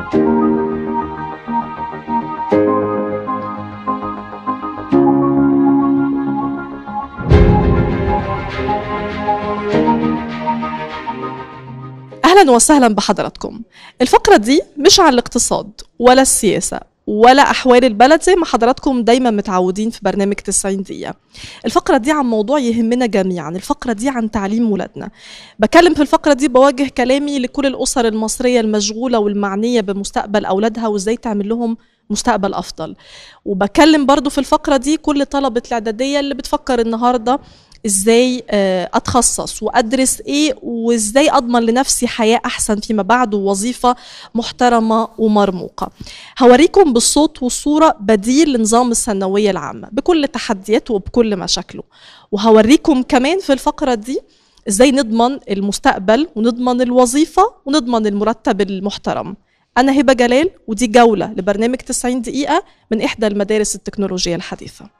اهلا وسهلا بحضراتكم الفقره دي مش عن الاقتصاد ولا السياسه ولا احوال البلد زي ما حضراتكم دايما متعودين في برنامج 90 دقيقه الفقره دي عن موضوع يهمنا جميعا الفقره دي عن تعليم ولادنا بكلم في الفقره دي بوجه كلامي لكل الاسر المصريه المشغوله والمعنيه بمستقبل اولادها وازاي تعمل لهم مستقبل افضل وبكلم برضو في الفقره دي كل طلبه الاعداديه اللي بتفكر النهارده ازاي آه، اتخصص وادرس ايه وازاي اضمن لنفسي حياه احسن فيما بعد ووظيفه محترمه ومرموقه هوريكم بالصوت والصوره بديل لنظام الثانويه العامه بكل تحدياته وبكل مشاكله وهوريكم كمان في الفقره دي ازاي نضمن المستقبل ونضمن الوظيفه ونضمن المرتب المحترم انا هبه جلال ودي جوله لبرنامج 90 دقيقه من احدى المدارس التكنولوجيه الحديثه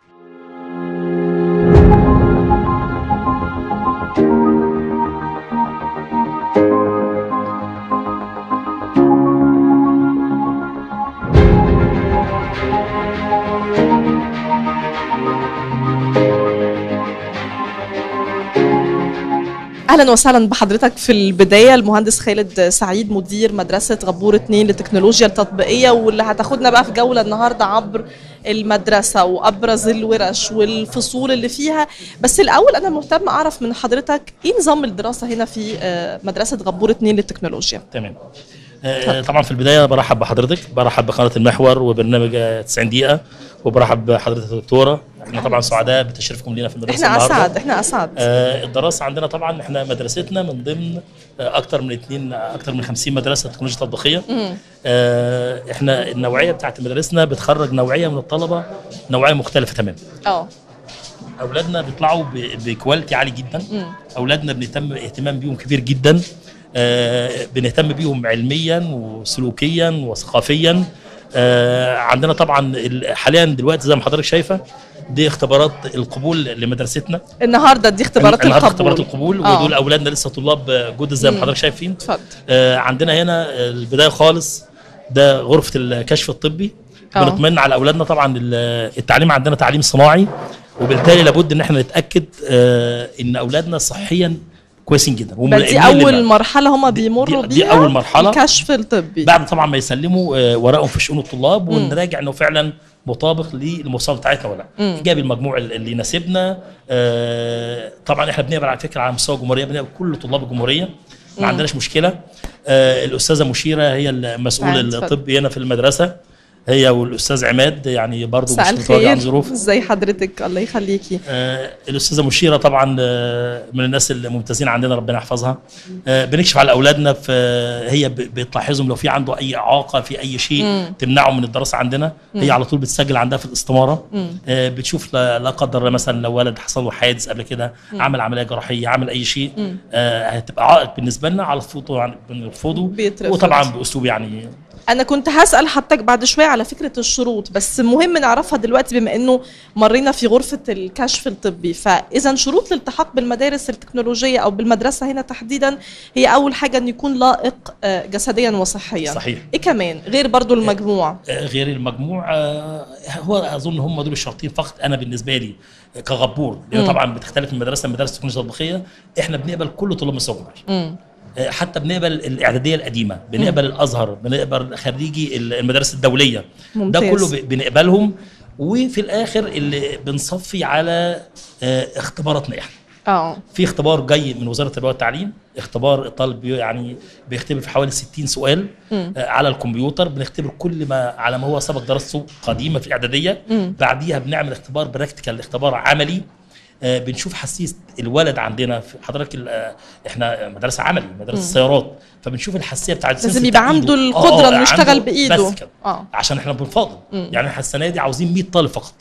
اهلا وسهلا بحضرتك في البدايه المهندس خالد سعيد مدير مدرسه غبور 2 للتكنولوجيا التطبيقيه واللي هتاخدنا بقى في جوله النهارده عبر المدرسه وابرز الورش والفصول اللي فيها بس الاول انا مهتم اعرف من حضرتك ايه نظام الدراسه هنا في آه، مدرسه غبور 2 للتكنولوجيا تمام آه، طبعا في البدايه برحب بحضرتك برحب بقناه المحور وبرنامج آه، 90 دقيقه وبرحب بحضرتك يا دكتوره احنا طبعا سعداء بتشريفكم لينا في المدرسه احنا النهارده. اسعد احنا اسعد آه، الدراسه عندنا طبعا احنا مدرستنا من ضمن آه، اكتر من اثنين اكتر من 50 مدرسه تكنولوجيا تطبيقيه آه، احنا النوعيه بتاعت مدارسنا بتخرج نوعيه من الطلبه نوعيه مختلفه تماما اه اولادنا بيطلعوا ب- بكواليتي عالي جدا اولادنا بنهتم اهتمام بيهم كبير جدا آه، بنهتم بيهم علميا وسلوكيا وثقافيا آه، عندنا طبعا ال- حاليا دلوقتي زي ما حضرتك شايفه دي اختبارات القبول لمدرستنا النهارده دي اختبارات النهارده القبول اختبارات القبول آه. ودول اولادنا لسه طلاب جدد زي ما مم. حضرتك شايفين اتفضل آه، عندنا هنا البدايه خالص ده غرفه الكشف الطبي آه. بنطمن على اولادنا طبعا ال- التعليم عندنا تعليم صناعي وبالتالي لابد ان احنا نتاكد آه، ان اولادنا صحيا كويسين جدا بل دي وملائمين اول للمعنى. مرحله هم دي- بيمروا دي- دي بيها أول مرحلة. الكشف الطبي بعد طبعا ما يسلموا آه، ورقهم في شؤون الطلاب مم. ونراجع انه فعلا مطابق للمواصفات بتاعتنا ولا مم. لا جاب المجموع اللي يناسبنا آه، طبعا احنا بنقبل على فكره على مستوى الجمهوريه بنقبل كل طلاب الجمهوريه ما عندناش مشكله آه، الاستاذه مشيره هي المسؤول تعال، اتفضل. الطبي هنا في المدرسه هي والاستاذ عماد يعني برضو مساء مش متواجد عن الخير ظروف ازي حضرتك الله يخليكي آه، الاستاذه مشيره طبعا آه، من الناس الممتازين عندنا ربنا يحفظها آه، بنكشف على اولادنا في هي ب- بتلاحظهم لو في عنده اي اعاقه في اي شيء مم. تمنعه من الدراسه عندنا هي على طول بتسجل عندها في الاستماره مم. آه، بتشوف لا لا قدر الله مثلا لو ولد حصل له حادث قبل كده عمل عمليه جراحيه عمل اي شيء مم. آه، هتبقى عائق بالنسبه لنا على رفضه يعني بنرفضه بيترفض. وطبعا باسلوب يعني انا كنت هسال حضرتك بعد شويه على فكره الشروط بس مهم نعرفها دلوقتي بما انه مرينا في غرفه الكشف الطبي فاذا شروط الالتحاق بالمدارس التكنولوجيه او بالمدرسه هنا تحديدا هي اول حاجه ان يكون لائق آه، جسديا وصحيا صحيح ايه كمان غير برضو المجموع آه، غير المجموع آه، هو اظن هم دول الشرطين فقط انا بالنسبه لي كغبور لان مم. طبعا بتختلف من مدرسه لمدرسه التكنولوجيا التطبيقيه احنا بنقبل كل طلاب مستوى الجمهوريه مم. آه، حتى بنقبل الاعداديه القديمه بنقبل الازهر بنقبل خريجي المدارس الدوليه ممتاز. ده كله ب- بنقبلهم وفي الاخر اللي بنصفي على آه، اختباراتنا احنا اه في اختبار جاي من وزاره التربيه والتعليم اختبار الطالب بي- يعني بيختبر في حوالي 60 سؤال مم. آه، على الكمبيوتر بنختبر كل ما على ما هو سبق دراسته قديمه في الاعداديه مم. بعديها بنعمل اختبار براكتيكال اختبار عملي آه، بنشوف حساسيه الولد عندنا في حضرتك ال- آه، احنا مدرسه عملي مدرسه سيارات فبنشوف الحساسيه بتاع السنس لازم بتاع يبقى عنده إيده. القدره انه عنده- يشتغل بايده بس كده اه عشان احنا بنفاضل مم. يعني احنا السنه دي عاوزين 100 طالب فقط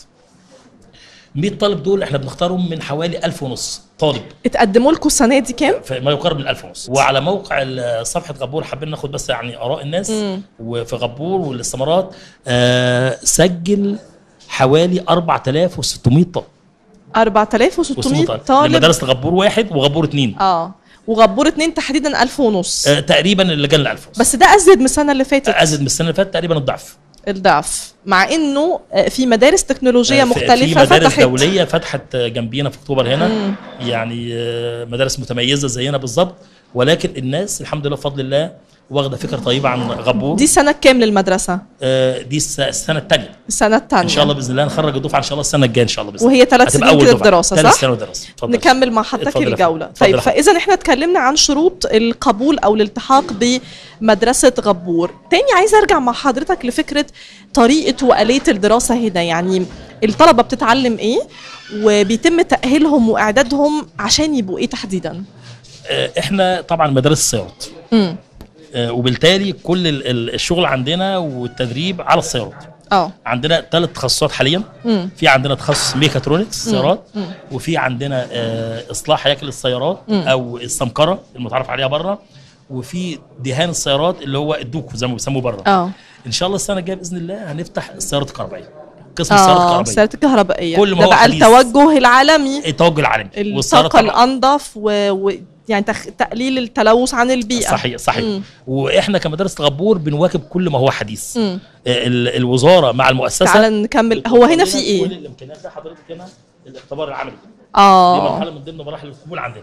100 طالب دول احنا بنختارهم من حوالي 1000 ونص طالب اتقدموا لكم السنه دي كام ما يقارب من 1000 ونص وعلى موقع ال- صفحه غبور حابين ناخد بس يعني اراء الناس مم. وفي غبور والاستمارات آه سجل حوالي 4600 طالب 4600 وسمو طالب لمدارس غبور واحد وغبور اثنين اه وغبور اتنين تحديدا ألف ونص آه تقريبا اللجان الالف بس ده ازيد من السنه اللي فاتت ازيد من السنه اللي فاتت تقريبا الضعف الضعف مع انه آه، في مدارس تكنولوجيه آه، في- مختلفه في مدارس فتحت دوليه فتحت جنبينا في اكتوبر هنا يعني آه، مدارس متميزه زينا بالظبط ولكن الناس الحمد لله بفضل الله واخده فكره طيبه عن غبور دي سنه كام للمدرسه آه، دي الس- السنه الثانيه السنه الثانيه ان شاء الله باذن الله نخرج الدفعه ان شاء الله السنه الجايه ان شاء الله باذن الله وهي ثلاث هتبقى سنين أول كده دفعة. دراسه ثلاث صح سنين دراسه اتفضل. نكمل مع حضرتك اتفضل يا الجوله فندم. اتفضل طيب يا فندم. فاذا احنا اتكلمنا عن شروط القبول او الالتحاق بمدرسه غبور تاني عايزه ارجع مع حضرتك لفكره طريقه واليه الدراسه هنا يعني الطلبه بتتعلم ايه وبيتم تاهيلهم واعدادهم عشان يبقوا ايه تحديدا آه، احنا طبعا مدارس السيارات امم آه، وبالتالي كل ال- ال- الشغل عندنا والتدريب على السيارات اه عندنا ثلاث تخصصات حاليا امم في عندنا تخصص ميكاترونكس سيارات وفي عندنا آه، اصلاح هياكل السيارات او السمكره المتعارف عليها بره وفي دهان السيارات اللي هو الدوكو زي ما بيسموه بره اه ان شاء الله السنه الجايه باذن الله هنفتح السيارات الكهربائيه قسم السيارات اه الكهربائيه السيارات الكهربائيه كل ما ده هو بقى حديث. التوجه العالمي التوجه العالمي والسيارات الطاقه طبعاً. الانظف و... و... يعني تخ... تقليل التلوث عن البيئه صحيح صحيح مم. واحنا كمدرسه غبور بنواكب كل ما هو حديث مم. آه، ال- الوزاره مع المؤسسه تعال نكمل هو هنا في كل ايه الامكانيات ده حضرتك هنا الاختبار العملي دي مرحله اه من ضمن مراحل القبول عندنا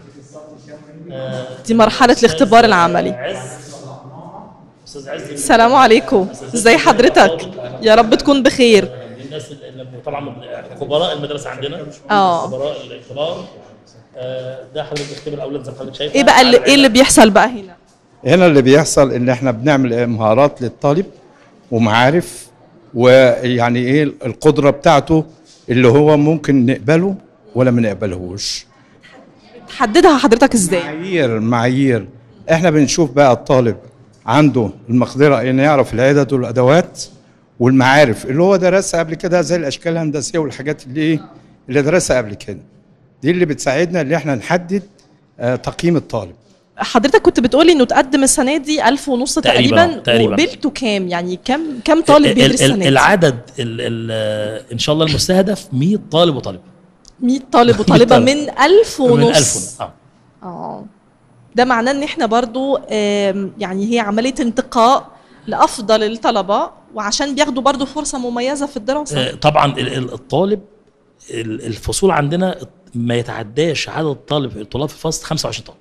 دي مرحله الاختبار العملي عز استاذ عز السلام عليكم ازي حضرتك يا رب تكون بخير من الناس اللي طبعا خبراء المدرسه عندنا اه. خبراء الاختبار آه، ده حضرتك بتختبر الاولاد زي ما حضرتك شايفه ايه بقى اللي ايه اللي بيحصل بقى هنا هنا اللي بيحصل ان احنا بنعمل مهارات للطالب ومعارف ويعني ايه القدره بتاعته اللي هو ممكن نقبله ولا ما نقبلهوش تحددها حضرتك ازاي معايير معايير احنا بنشوف بقى الطالب عنده المقدره ان يعرف العدد والادوات والمعارف اللي هو درسها قبل كده زي الاشكال الهندسيه والحاجات اللي ايه اللي درسها قبل كده دي اللي بتساعدنا ان احنا نحدد آه تقييم الطالب حضرتك كنت بتقولي انه تقدم السنه دي ألف ونص تقريباً، تقريبا, تقريباً. وقبلتوا كام يعني كم كم طالب ال- بيدرس ال- السنه دي العدد ال ال ان شاء الله المستهدف 100 طالب وطالب 100 طالب وطالبه طالب. من ألف ونص من 1000 اه اه ده معناه ان احنا برضو آم، يعني هي عمليه انتقاء لافضل الطلبه وعشان بياخدوا برضو فرصه مميزه في الدراسه آه، طبعا ال- ال- الطالب ال- الفصول عندنا ما يتعداش عدد الطالب الطلاب في الفصل 25 طالب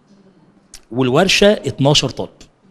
والورشه 12 طالب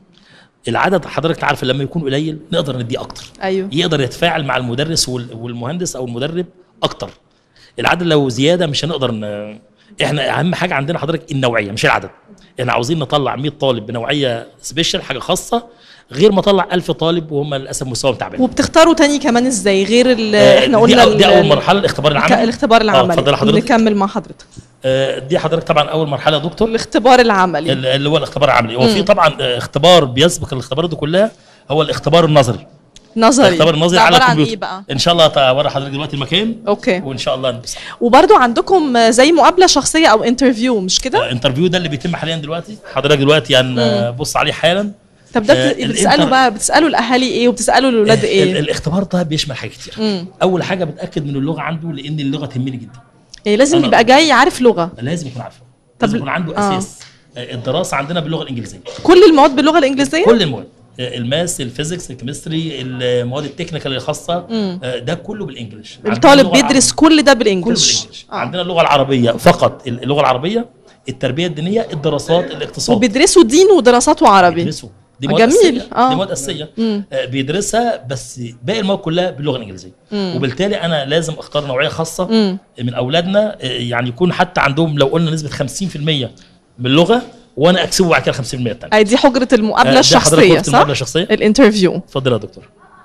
العدد حضرتك عارف لما يكون قليل نقدر نديه اكتر ايوه يقدر يتفاعل مع المدرس وال- والمهندس او المدرب اكتر العدد لو زياده مش هنقدر ن... احنا اهم حاجه عندنا حضرتك النوعيه مش العدد احنا عاوزين نطلع 100 طالب بنوعيه سبيشال حاجه خاصه غير ما اطلع 1000 طالب وهم للاسف مستواهم تعبان وبتختاروا تاني كمان ازاي غير ال- آه، احنا دي قلنا أو- دي ال- اول مرحله الاختبار الك- العملي الاختبار اه العملي اتفضل حضرتك نكمل مع حضرتك آه، دي حضرتك طبعا اول مرحله يا دكتور الاختبار العملي ال- اللي هو الاختبار العملي هو في طبعا آه، اختبار بيسبق الاختبارات دي كلها هو الاختبار النظري نظري الاختبار النظري ده على عبارة عن الكمبيوتر ايه بقى ان شاء الله هوري حضرتك دلوقتي المكان اوكي وان شاء الله نبص وبرضو عندكم زي مقابله شخصيه او انترفيو مش كده انترفيو ده اللي بيتم حاليا دلوقتي حضرتك دلوقتي هنبص عليه حالا طب ده آه، بت- بتسالوا الانتر- بقى بتسالوا الاهالي ايه وبتسالوا الاولاد ال- ايه الاختبار ده بيشمل حاجات كتير مم. اول حاجه بتاكد من اللغه عنده لان اللغه تهمني جدا إيه لازم أنا- يبقى جاي عارف لغه لازم يكون عارفه طب لازم يكون عنده آه. اساس آه، الدراسه عندنا باللغه الانجليزيه كل المواد باللغه الانجليزيه كل المواد آه، الماس الفيزيكس الكيمستري المواد التكنيكال الخاصه آه، ده كله بالانجلش عندنا الطالب اللغة بيدرس العربية. كل ده كله بالانجلش بالانجلش عندنا اللغه العربيه فقط اللغه العربيه التربيه الدينيه الدراسات الاقتصاد وبيدرسوا دين ودراسات وعربي بيدرسوا دي آه، مواد جميل. أساسية. آه. دي مواد اساسيه آه، بيدرسها بس باقي المواد كلها باللغه الانجليزيه وبالتالي انا لازم اختار نوعيه خاصه مم. من اولادنا آه، يعني يكون حتى عندهم لو قلنا نسبه 50% من اللغه وانا اكسبه بعد كده 50% الثانيه اي دي حجره المقابله ده حضرتك الشخصيه قلت المقابله صح الشخصيه الانترفيو اتفضل يا دكتور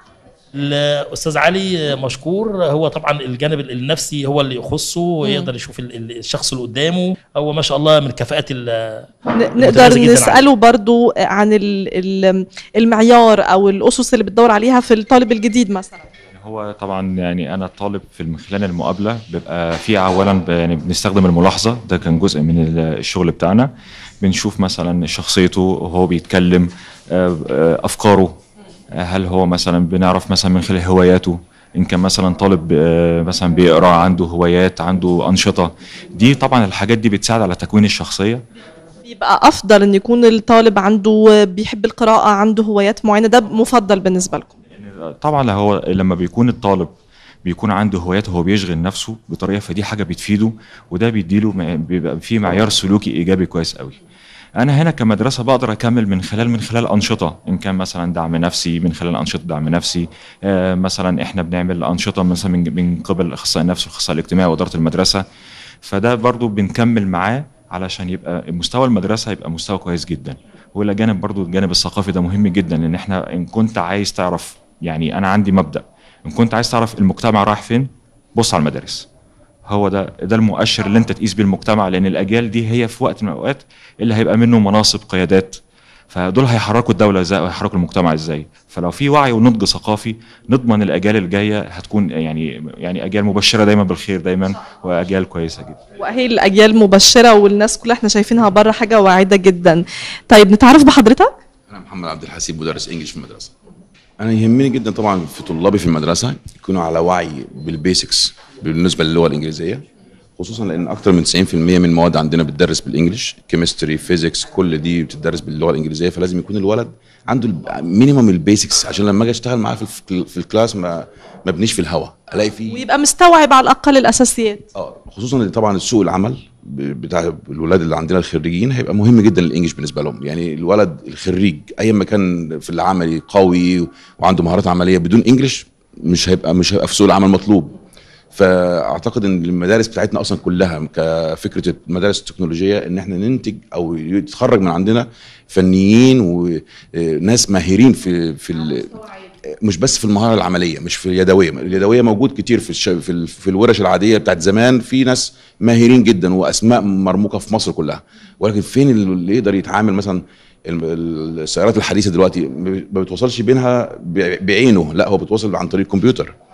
الاستاذ علي مشكور هو طبعا الجانب النفسي هو اللي يخصه ويقدر يشوف ال- ال- الشخص اللي قدامه هو ما شاء الله من كفاءات ال- ن- متميزة نقدر جداً نساله برضو عن ال- ال- المعيار او الاسس اللي بتدور عليها في الطالب الجديد مثلا هو طبعا يعني انا الطالب في من خلال المقابله بيبقى في اولا ب- يعني بنستخدم الملاحظه ده كان جزء من ال- الشغل بتاعنا بنشوف مثلا شخصيته وهو بيتكلم آه، آه، افكاره آه، هل هو مثلا بنعرف مثلا من خلال هواياته ان كان مثلا طالب آه، مثلا بيقرا عنده هوايات عنده انشطه دي طبعا الحاجات دي بتساعد على تكوين الشخصيه يبقى افضل ان يكون الطالب عنده بيحب القراءه عنده هوايات معينه ده مفضل بالنسبه لكم طبعا هو لما بيكون الطالب بيكون عنده هوايات هو بيشغل نفسه بطريقه فدي حاجه بتفيده وده بيديله مع- بيبقى فيه معيار سلوكي ايجابي كويس قوي انا هنا كمدرسه بقدر اكمل من خلال من خلال انشطه ان كان مثلا دعم نفسي من خلال انشطه دعم نفسي آه مثلا احنا بنعمل انشطه مثلا من من قبل اخصائي النفس والاخصائي الاجتماعي واداره المدرسه فده برضو بنكمل معاه علشان يبقى مستوى المدرسه يبقى مستوى كويس جدا والى جانب برضو الجانب الثقافي ده مهم جدا لان احنا ان كنت عايز تعرف يعني انا عندي مبدا ان كنت عايز تعرف المجتمع رايح فين بص على المدارس هو ده ده المؤشر اللي انت تقيس بيه المجتمع لان الاجيال دي هي في وقت من الاوقات اللي هيبقى منه مناصب قيادات فدول هيحركوا الدوله ازاي وهيحركوا المجتمع ازاي فلو في وعي ونضج ثقافي نضمن الاجيال الجايه هتكون يعني يعني اجيال مبشره دايما بالخير دايما واجيال كويسه جدا واهي الاجيال مبشره والناس كلها احنا شايفينها بره حاجه واعده جدا طيب نتعرف بحضرتك انا محمد عبد الحسيب مدرس انجلش في المدرسه انا يهمني جدا طبعا في طلابي في المدرسه يكونوا على وعي بالبيسكس بالنسبه للغه الانجليزيه خصوصا لان اكتر من 90% من المواد عندنا بتدرس بالانجلش كيمستري فيزيكس كل دي بتدرس باللغه الانجليزيه فلازم يكون الولد عنده مينيمم البيسكس عشان لما اجي اشتغل معاه في, الف- في الكلاس ما ما ابنيش في الهوا الاقي فيه ويبقى مستوعب على الاقل الاساسيات اه خصوصا ان طبعا سوق العمل ب- بتاع الولاد اللي عندنا الخريجين هيبقى مهم جدا الانجليش بالنسبه لهم يعني الولد الخريج اي ما كان في العملي قوي وعنده مهارات عمليه بدون انجليش مش هيبقى مش هيبقى في سوق العمل مطلوب فاعتقد ان المدارس بتاعتنا اصلا كلها كفكره المدارس التكنولوجيه ان احنا ننتج او يتخرج من عندنا فنيين وناس ماهرين في في ال- مش بس في المهاره العمليه مش في اليدويه اليدويه موجود كتير في الش... في, ال... في الورش العاديه بتاعت زمان في ناس ماهرين جدا واسماء مرموقه في مصر كلها ولكن فين اللي يقدر يتعامل مثلا ال- السيارات الحديثه دلوقتي ما بتوصلش بينها ب- بعينه لا هو بتوصل عن طريق الكمبيوتر